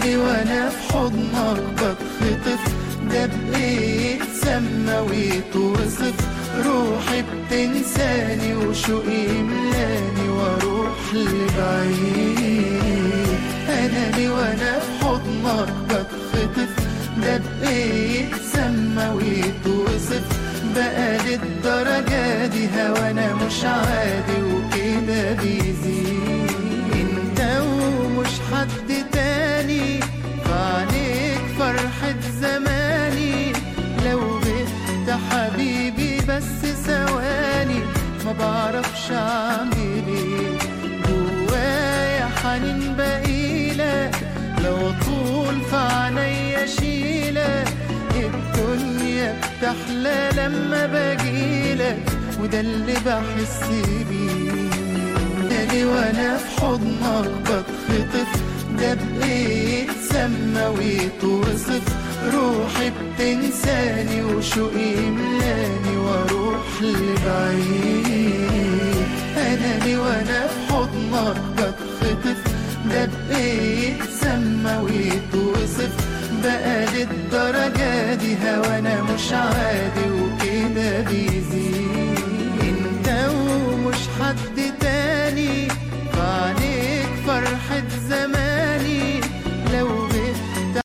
ليه وانا في حضنك بتخطف ده بايه اتسمى ويتوصف روحي بتنساني وشوقي يملاني واروح لبعيد انا ليه وانا في حضنك بتخطف ده بايه اتسمى ويتوصف بقى للدرجة دي هوانا مش عادي وكده بيزيد انت ومش حد تاني فعليك فرحة زماني لو غبت حبيبي بس ثواني ما بعرفش اعمل ايه جوايا حنين بقيلك لو طول في عينيا شيلك الدنيا بتحلى لما بجيلك وده اللي بحس بيه لي وانا في حضنك بتخطف ده بايه اتسمى ويتوصف روحي بتنساني وشوقي يملاني واروح لبعيد انا لي وانا في حضنك بتخطف ده بايه اتسمى ويتوصف بقى للدرجة دي هوانا مش عادي